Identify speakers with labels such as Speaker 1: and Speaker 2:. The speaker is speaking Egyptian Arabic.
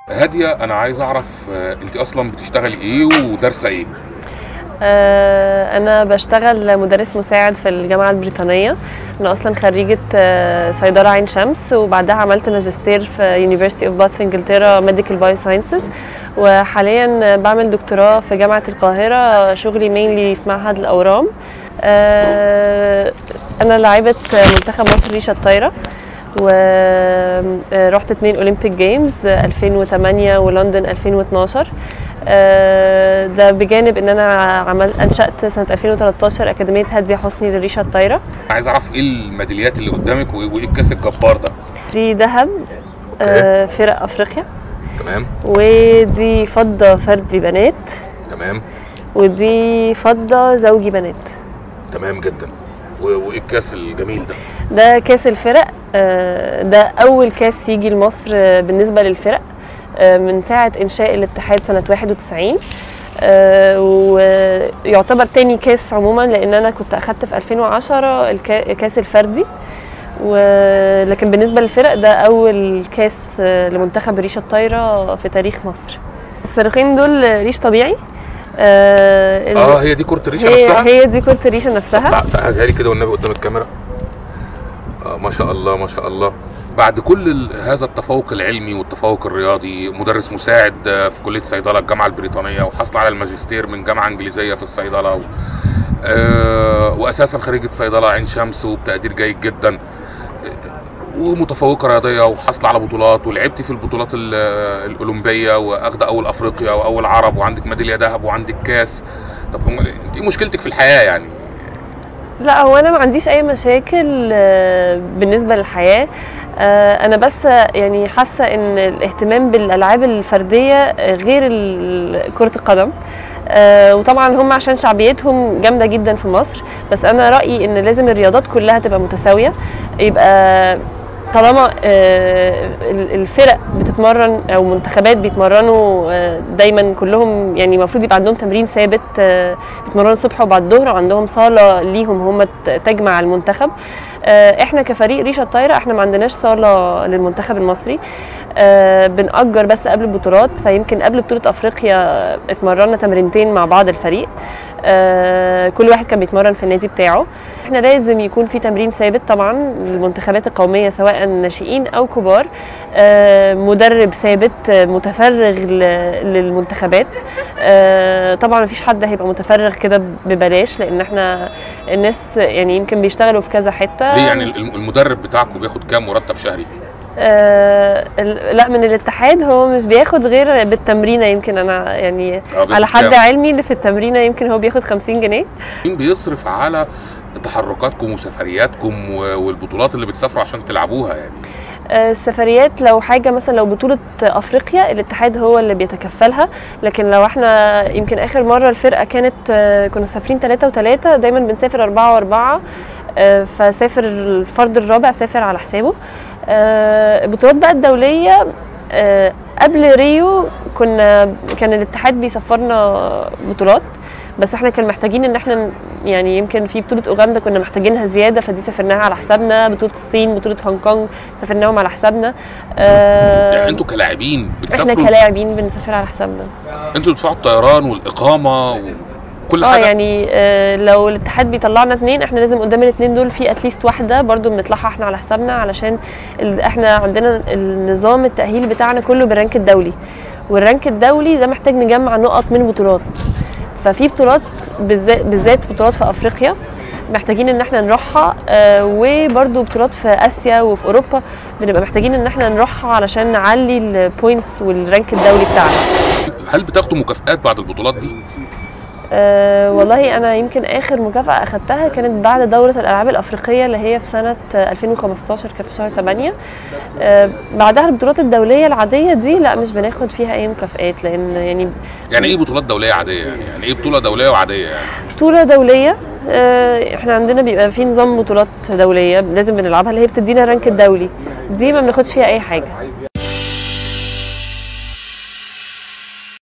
Speaker 1: هاديه انا عايز اعرف آه، انت اصلا بتشتغلي ايه ودارسه ايه
Speaker 2: آه، أنا بشتغل مدرس مساعد في الجامعة البريطانية أنا أصلا خريجة آه، صيدلة عين شمس وبعدها عملت ماجستير في University of Bath في إنجلترا Medical Biosciences وحاليا بعمل دكتوراه في جامعة القاهرة شغلي مينلي في معهد الأورام آه، أنا لاعبة منتخب مصر ريشة الطايرة ورحت اتنين اولمبيك جيمز 2008 ولندن 2012 آه، ده بجانب ان انا عملت انشات سنه 2013 اكاديميه هاديه حسني للريشه الطايره
Speaker 1: عايز اعرف ايه الميداليات اللي قدامك وايه وإيه الكاس الجبار ده
Speaker 2: دي ذهب آه، فرق افريقيا
Speaker 1: تمام
Speaker 2: ودي فضه فردي بنات
Speaker 1: تمام
Speaker 2: ودي فضه زوجي بنات
Speaker 1: تمام جدا و- وايه الكاس الجميل ده
Speaker 2: ده كاس الفرق آه، ده اول كاس يجي لمصر آه، بالنسبه للفرق آه، من ساعه انشاء الاتحاد سنه 91 آه، ويعتبر تاني كاس عموما لان انا كنت اخدت في 2010 الكا- كاس الفردي ولكن بالنسبه للفرق ده اول كاس آه، لمنتخب ريشه الطايره في تاريخ مصر الصاروخين دول ريش طبيعي آه ال-
Speaker 1: اه هي دي كره الريشه
Speaker 2: هي
Speaker 1: نفسها
Speaker 2: هي دي كره الريشه نفسها
Speaker 1: تع- تعالى لي كده والنبي قدام الكاميرا آه ما شاء الله ما شاء الله بعد كل ال- هذا التفوق العلمي والتفوق الرياضي مدرس مساعد آه، في كليه صيدله الجامعه البريطانيه وحصل على الماجستير من جامعه انجليزيه في الصيدله و... آه واساسا خريجه صيدله عين شمس وبتقدير جيد جدا آه، ومتفوقه رياضيه وحصل على بطولات ولعبت في البطولات ال- الاولمبيه واخده اول افريقيا واول عرب وعندك ميداليه ذهب وعندك كاس طب أمال انت ايه مشكلتك في الحياه يعني
Speaker 2: لا هو انا ما عنديش اي مشاكل آه، بالنسبه للحياه آه، انا بس يعني حاسه ان الاهتمام بالالعاب الفرديه آه، غير ال- كره القدم آه، وطبعا هم عشان شعبيتهم جامده جدا في مصر بس انا رايي ان لازم الرياضات كلها تبقى متساويه يبقى طالما آه، ال- الفرق بتتمرن او منتخبات بيتمرنوا آه، دايما كلهم يعني المفروض يبقى عندهم تمرين ثابت آه، بيتمرنوا الصبح وبعد الظهر وعندهم صاله ليهم هم ت- تجمع المنتخب آه، احنا كفريق ريشه الطايره احنا ما عندناش صاله للمنتخب المصري آه، بنأجر بس قبل البطولات فيمكن قبل بطولة أفريقيا اتمرنا تمرينتين مع بعض الفريق آه، كل واحد كان بيتمرن في النادي بتاعه احنا لازم يكون في تمرين ثابت طبعا للمنتخبات القومية سواء ناشئين أو كبار آه، مدرب ثابت آه، متفرغ ل- للمنتخبات آه، طبعا مفيش حد هيبقى متفرغ كده ببلاش لأن احنا الناس يعني يمكن بيشتغلوا في كذا حتة
Speaker 1: ليه يعني الم- المدرب بتاعكم بياخد كام مرتب شهري
Speaker 2: آه ال- لا من الاتحاد هو مش بياخد غير بالتمرينه يمكن انا يعني
Speaker 1: آه، بياخد
Speaker 2: على حد
Speaker 1: كام؟
Speaker 2: علمي اللي في التمرينه يمكن هو بياخد 50 جنيه
Speaker 1: مين بيصرف على تحركاتكم وسفرياتكم و- والبطولات اللي بتسافروا عشان تلعبوها يعني
Speaker 2: آه السفريات لو حاجه مثلا لو بطوله افريقيا الاتحاد هو اللي بيتكفلها لكن لو احنا يمكن اخر مره الفرقه كانت آه كنا مسافرين ثلاثة وثلاثة دايما بنسافر أربعة وأربعة آه فسافر الفرد الرابع سافر على حسابه آه البطولات بقى الدوليه آه قبل ريو كنا كان الاتحاد بيسفرنا بطولات بس احنا كان محتاجين ان احنا ن- يعني يمكن في بطوله اوغندا كنا محتاجينها زياده فدي سافرناها على حسابنا بطوله الصين بطوله هونج كونج سافرناهم على حسابنا آه
Speaker 1: يعني انتوا كلاعبين
Speaker 2: احنا
Speaker 1: بتسافروا
Speaker 2: كلاعبين بنسافر على حسابنا
Speaker 1: انتوا بتدفعوا الطيران والاقامه وكل
Speaker 2: اه
Speaker 1: حاجه
Speaker 2: يعني آه لو الاتحاد بيطلعنا اتنين احنا لازم قدام الاتنين دول في اتليست واحده برضو بنطلعها احنا على حسابنا علشان ال- احنا عندنا النظام التاهيل بتاعنا كله بالرانك الدولي والرانك الدولي ده محتاج نجمع نقط من بطولات ففي بطولات بالذات بالذات بطولات في افريقيا محتاجين ان احنا نروحها آه وبرضو بطولات في اسيا وفي اوروبا بنبقى محتاجين ان احنا نروحها علشان نعلي البوينتس والرانك الدولي بتاعنا
Speaker 1: هل بتاخدوا مكافآت بعد البطولات دي
Speaker 2: أه والله انا يمكن اخر مكافاه اخدتها كانت بعد دوره الالعاب الافريقيه اللي هي في سنه آه، 2015 كانت في شهر 8 أه بعدها البطولات الدوليه العاديه دي لا مش بناخد فيها اي مكافآت لان يعني
Speaker 1: يعني ايه بطولات دوليه عاديه يعني يعني ايه بطوله دوليه وعاديه يعني
Speaker 2: بطوله دوليه أه احنا عندنا بيبقى في نظام بطولات دوليه لازم بنلعبها اللي هي بتدينا الرانك الدولي دي ما بناخدش فيها اي حاجه